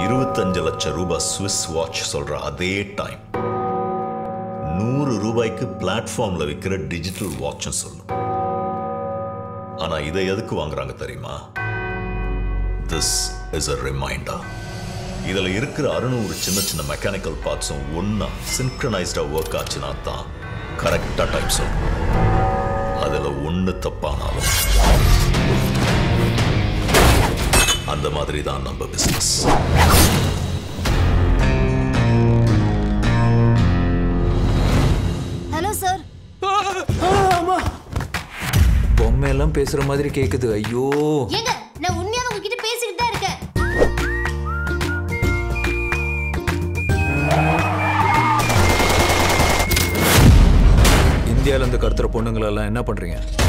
இருபத்தஞ்சு லட்சம் ரூபாய் ஸ்விஸ் வாட்ச் சொல்ற அதே டைம் நூறு ரூபாய்க்கு பிளாட்ஃபார்ம்ல விற்கிற டிஜிட்டல் வாட்சும் சொல்லும் ஆனா இதை எதுக்கு வாங்குறாங்க தெரியுமா திஸ் இஸ் a ரிமைண்டர் இதுல இருக்கிற அறுநூறு சின்ன சின்ன மெக்கானிக்கல் பார்ட்ஸும் ஒன்னா சின்க்ரனைஸ்டா ஒர்க் ஆச்சுன்னா தான் கரெக்டா டைம் சொல்லும் அதுல ஒண்ணு தப்பானாலும் அந்த மாதிரி தான் நம்ம பிசினஸ் ஹலோ சார் பொம்மையெல்லாம் பேசுற மாதிரி கேக்குது ஐயோ ஏங்க நான் உண்மையா உங்ககிட்ட பேசிக்கிட்டு தான் இருக்கேன் இந்தியால இருந்து கடத்துற பொண்ணுங்களெல்லாம் என்ன பண்றீங்க